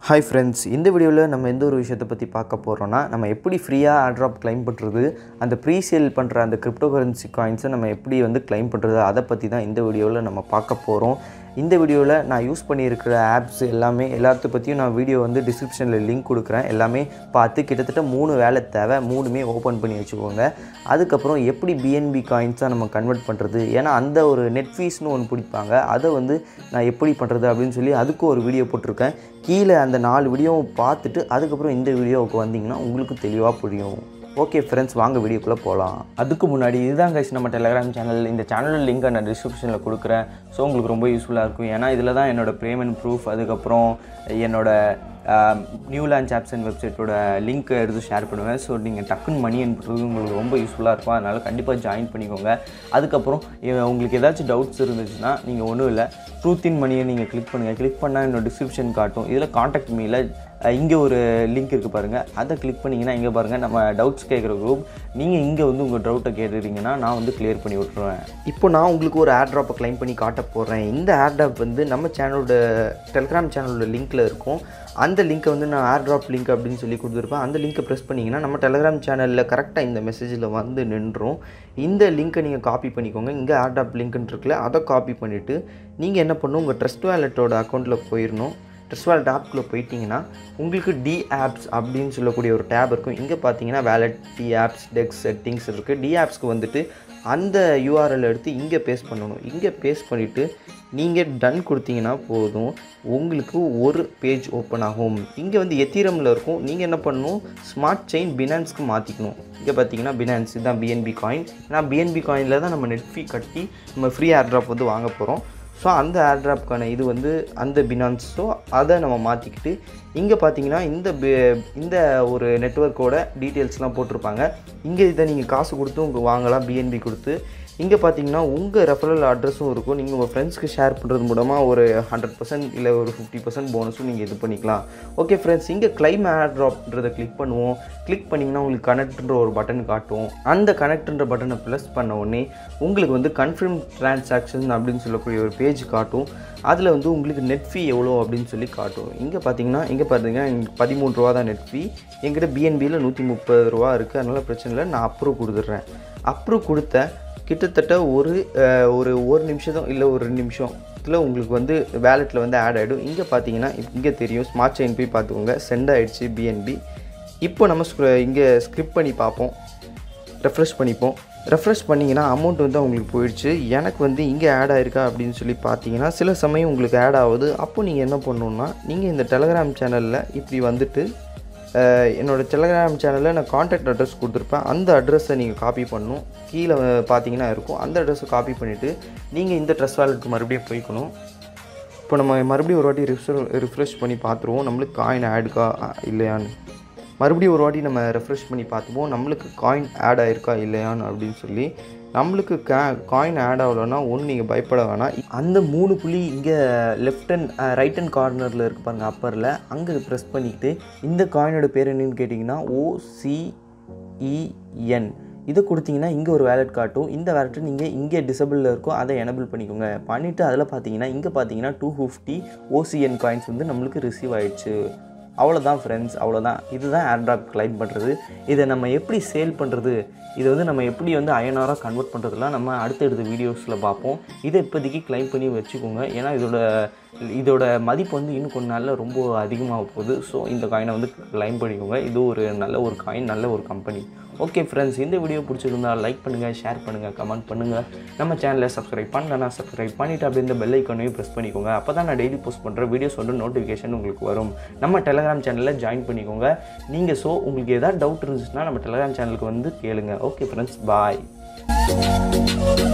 hi friends இந்த வீடியோவில் நம்ம எந்த ஒரு விஷயத்தை பற்றி பார்க்க போகிறோன்னா நம்ம எப்படி ஃப்ரீயாக ஆட்ராப் கிளைம் பண்ணுறது அந்த ப்ரீ சேல் பண்ணுற அந்த கிரிப்டோ கரன்சி காயின்ஸை நம்ம எப்படி வந்து கிளைம் பண்ணுறது அதை பற்றி தான் இந்த வீடியோவில் நம்ம பார்க்க போகிறோம் இந்த வீடியோவில் நான் யூஸ் பண்ணியிருக்கிற ஆப்ஸ் எல்லாமே எல்லாத்த பற்றியும் நான் வீடியோ வந்து டிஸ்கிரிப்ஷனில் லிங்க் கொடுக்குறேன் எல்லாமே பார்த்து கிட்டத்தட்ட மூணு வேலை தேவை மூணுமே ஓப்பன் பண்ணி வச்சுக்கோங்க அதுக்கப்புறம் எப்படி பிஎன்பி காயின்ஸாக நம்ம கன்வெர்ட் பண்ணுறது ஏன்னா அந்த ஒரு நெட் ஃபீஸ்னு ஒன்று பிடிப்பாங்க அதை வந்து நான் எப்படி பண்ணுறது அப்படின்னு சொல்லி அதுக்கும் ஒரு வீடியோ போட்டிருக்கேன் கீழே அந்த நாலு வீடியோவும் பார்த்துட்டு அதுக்கப்புறம் இந்த வீடியோவுக்கு வந்தீங்கன்னா உங்களுக்கு தெளிவாக புரியும் ஓகே ஃப்ரெண்ட்ஸ் வாங்க வீடியோக்குள்ளே போகலாம் அதுக்கு முன்னாடி இதுதான் கைஸ் நம்ம டெலிகிராம் சேனல் இந்த சேனல் லிங்கை நான் டிஸ்கிரிப்ஷனில் கொடுக்குறேன் ஸோ உங்களுக்கு ரொம்ப யூஸ்ஃபுல்லாக இருக்கும் ஏன்னா இதில் தான் என்னோடய பேமெண்ட் ப்ரூஃப் அதுக்கப்புறம் என்னோட நியூ லான்ச் ஆப்ஸ் அண்ட் வெப்சைட்டோட லிங்க் எடுத்து ஷேர் பண்ணுவேன் ஸோ நீங்கள் டக்குன்னு மணி அனுப்புறது உங்களுக்கு ரொம்ப யூஸ்ஃபுல்லாக இருக்கும் அதனால் கண்டிப்பாக ஜாயின் பண்ணிக்கோங்க அதுக்கப்புறம் இ- உங்களுக்கு ஏதாச்சும் டவுட்ஸ் இருந்துச்சுன்னா நீங்கள் ஒன்றும் இல்லை ட்ரூத் இன் மணியை நீங்கள் கிளிக் பண்ணுங்கள் கிளிக் பண்ணால் என்னோட டிஸ்கிரிப்ஷன் காட்டும் இதில் காண்டாக்ட் மீல இங்கே ஒரு லிங்க் இருக்குது பாருங்கள் அதை கிளிக் பண்ணிங்கன்னா இங்கே பாருங்கள் நம்ம டவுட்ஸ் கேட்குற குரூப் நீங்கள் இங்கே வந்து உங்கள் டவுட்டை கேட்டுறீங்கன்னா நான் வந்து கிளியர் பண்ணி விட்ருவேன் இப்போ நான் உங்களுக்கு ஒரு ஆட்ராப்பை க்ளைம் பண்ணி காட்ட போகிறேன் இந்த ஆட்ராப் வந்து நம்ம சேனலோட டெலிகிராம் சேனலோட லிங்க்கில் இருக்கும் அந்த லிங்க்கை வந்து நான் ஆட்ராப் லிங்க் அப்படின்னு சொல்லி கொடுத்துருப்பேன் அந்த லிங்க்கை ப்ரெஸ் பண்ணிங்கன்னா நம்ம டெலிகிராம் சேனலில் கரெக்டாக இந்த மெசேஜில் வந்து நின்றும் இந்த லிங்க்கை நீங்கள் காப்பி பண்ணிக்கோங்க இங்கே ஆட்ராப் லிங்க்னு இருக்குல்ல அதை காப்பி பண்ணிவிட்டு நீங்கள் என்ன பண்ணணும் உங்கள் ட்ரஸ்ட் வேலட்டோட அக்கௌண்ட்டில் போயிடணும் ட்ரெஸ் வாலெட் ஆப்குள்ளே போயிட்டீங்கன்னா உங்களுக்கு டி ஆப்ஸ் அப்படின்னு சொல்லக்கூடிய ஒரு டேப் இருக்கும் இங்கே பார்த்தீங்கன்னா வேலட் டி ஆப்ஸ் டெக்ஸ் செட்டிங்ஸ் இருக்குது டி ஆப்ஸ்க்கு வந்துட்டு அந்த யூஆர்எல் எடுத்து இங்கே பேஸ்ட் பண்ணணும் இங்கே பேஸ்ட் பண்ணிவிட்டு நீங்கள் டன் கொடுத்தீங்கன்னா போதும் உங்களுக்கு ஒரு பேஜ் ஓப்பன் ஆகும் இங்கே வந்து எத்திரமில் இருக்கும் நீங்கள் என்ன பண்ணணும் ஸ்மார்ட் செயின் பினான்ஸ்க்கு மாற்றிக்கணும் இங்கே பார்த்தீங்கன்னா பினான்ஸ் இதுதான் பிஎன்பி காயின் ஏன்னா பிஎன்பி காயினில் தான் நம்ம நெட் ஃபீ கட்டி நம்ம ஃப்ரீ ஏர்ட்ராப் வந்து வாங்க போகிறோம் ஸோ அந்த ஏர்ட்ராப்க்கான இது வந்து அந்த பினான்ஸ் ஸோ அதை நம்ம மாற்றிக்கிட்டு இங்கே பார்த்தீங்கன்னா இந்த பி- இந்த ஒரு நெட்ஒர்க்கோட டீட்டெயில்ஸ்லாம் போட்டிருப்பாங்க இங்கே இதை நீங்கள் காசு கொடுத்து உங்கள் வாங்கலாம் பிஎன்பி கொடுத்து இங்கே பார்த்தீங்கன்னா உங்கள் ரெஃபரல் அட்ரஸும் இருக்கும் நீங்கள் உங்கள் ஃப்ரெண்ட்ஸ்க்கு ஷேர் பண்ணுறது மூலமாக ஒரு ஹண்ட்ரட் பர்சன்ட் இல்லை ஒரு ஃபிஃப்டி பர்சன்ட் போனஸும் நீங்கள் இது பண்ணிக்கலாம் ஓகே ஃப்ரெண்ட்ஸ் இங்கே கிளைம் ஏர்ட்ராப்ன்றதை கிளிக் பண்ணுவோம் கிளிக் பண்ணிங்கன்னா உங்களுக்கு கனெக்ட்ன்ற ஒரு பட்டன் காட்டும் அந்த கனெக்ட்ன்ற பட்டனை ப்ளஸ் பண்ண உடனே உங்களுக்கு வந்து கன்ஃபார்ம் டிரான்சாக்ஷன் அப்படின்னு சொல்லக்கூடிய ஒரு பேஜ் காட்டும் அதில் வந்து உங்களுக்கு நெட் ஃபீ எவ்வளோ அப்படின்னு சொல்லி காட்டும் இங்கே பார்த்தீங்கன்னா இங்கே பார்த்தீங்கன்னா இங்க பதிமூணு ரூபா தான் நெட் ஃபீ என்கிட்ட பிஎன்பியில் நூற்றி முப்பது ரூபா இருக்குது அதனால் பிரச்சனை இல்லை நான் அப்ரூவ் கொடுத்துட்றேன் அப்ரூவ் கொடுத்த கிட்டத்தட்ட ஒரு அஹ், ஒரு ஒரு நிமிஷம் இல்லை ஒரு ரெண்டு நிமிஷம் இதில் உங்களுக்கு வந்து வேலெட்டில் வந்து ஆட் ஆகிடும் இங்கே பார்த்தீங்கன்னா இங்கே தெரியும் ஸ்மார்ட் செயின் போய் பார்த்துக்கோங்க சென்ட் ஆயிடுச்சு பிஎன்பி இப்போ நம்ம இங்கே ஸ்கிரிப்ட் பண்ணி பார்ப்போம் ரெஃப்ரெஷ் பண்ணிப்போம் ரெஃப்ரெஷ் பண்ணிங்கன்னா அமௌண்ட் வந்து உங்களுக்கு போயிடுச்சு எனக்கு வந்து இங்கே ஆட் ஆயிருக்கா அப்படின்னு சொல்லி பார்த்தீங்கன்னா சில சமயம் உங்களுக்கு ஆட் ஆகுது அப்போ நீங்கள் என்ன பண்ணணுன்னா நீங்கள் இந்த டெலகிராம் சேனலில் இப்படி வந்துட்டு அஹ், என்னோட டெலகிராம் சேனலில் நான் காண்டாக்ட் அட்ரஸ் கொடுத்துருப்பேன் அந்த அட்ரஸை நீங்கள் காப்பி பண்ணணும் கீழே அஹ், பார்த்தீங்கன்னா இருக்கும் அந்த அட்ரஸை காப்பி பண்ணிவிட்டு நீங்கள் இந்த ட்ரெஸ் வாலெட்டுக்கு மறுபடியும் போய்க்கணும் இப்போ நம்ம மறுபடியும் ஒரு வாட்டி ரிஃப்ரெஷ் ரிஃப்ரெஷ் பண்ணி பார்த்துருவோம் நம்மளுக்கு காயின் ஆடுக்கா இல்லையான்னு மறுபடியும் ஒரு வாட்டி நம்ம ரெஃப்ரெஷ் பண்ணி பார்த்துப்போம் நம்மளுக்கு காயின் ஆட் ஆயிருக்கா இல்லையான்னு அப்படின்னு சொல்லி நம்மளுக்கு கா காயின் ஆட் ஆகலைன்னா ஒன்று நீங்கள் பயப்பட வேணாம் அந்த மூணு புள்ளி இங்கே லெஃப்ட் அண்ட் ரைட் அண்ட் கார்னரில் இருக்கு பாருங்க அப்பரில் அங்கே ப்ரெஸ் பண்ணிக்கிட்டு இந்த காயினோட பேர் என்னன்னு கேட்டிங்கன்னா ஓசிஇஎன் இதை கொடுத்தீங்கன்னா இங்கே ஒரு வேலட் காட்டும் இந்த வேலெட்டு நீங்கள் இங்கே டிசபிளில் இருக்கும் அதை எனபிள் பண்ணிக்கோங்க பண்ணிவிட்டு அதில் பார்த்தீங்கன்னா இங்கே பார்த்தீங்கன்னா டூ ஃபிஃப்டி ஓசிஎன் காயின்ஸ் வந்து நம்மளுக்கு ரிசீவ் ஆயிடுச்சு அவ்வளோதான் ஃப்ரெண்ட்ஸ் அவ்வளோதான் இதுதான் ஏர்ட்ராப் கிளைம் பண்ணுறது இதை நம்ம எப்படி சேல் பண்ணுறது இதை வந்து நம்ம எப்படி வந்து அயனாராக கன்வெர்ட் பண்ணுறதுலாம் நம்ம அடுத்தடுத்த வீடியோஸில் பார்ப்போம் இதை இப்போதைக்கு கிளைம் பண்ணி வச்சுக்கோங்க ஏன்னா இதோட இதோட மதிப்பு வந்து இன்னும் கொஞ்ச நாளில் ரொம்ப அதிகமாக போகுது ஸோ இந்த காயினை வந்து கிளைம் பண்ணிக்கோங்க இது ஒரு நல்ல ஒரு காயின் நல்ல ஒரு கம்பெனி ஓகே ஃப்ரெண்ட்ஸ் இந்த வீடியோ பிடிச்சிருந்தா லைக் பண்ணுங்கள் ஷேர் பண்ணுங்கள் கமெண்ட் பண்ணுங்கள் நம்ம சேனலை சப்ஸ்கிரைப் பண்ணலன்னா சப்ஸ்கிரைப் பண்ணிவிட்டு அப்படியே இந்த பெல் ஐக்கானையும் ப்ரெஸ் பண்ணிக்கோங்க அப்போ தான் நான் டெய்லி போஸ்ட் பண்ணுற வீடியோஸ் வந்து நோட்டிஃபிகேஷன் உங்களுக்கு வரும் நம்ம டெலகிராம் சேனலில் ஜாயின் பண்ணிக்கோங்க நீங்கள் ஸோ உங்களுக்கு ஏதாவது டவுட் இருந்துச்சுன்னா நம்ம டெலகிராம் சேனலுக்கு வந்து கேளுங்க ஓகே ஃப்ரெண்ட்ஸ் பாய்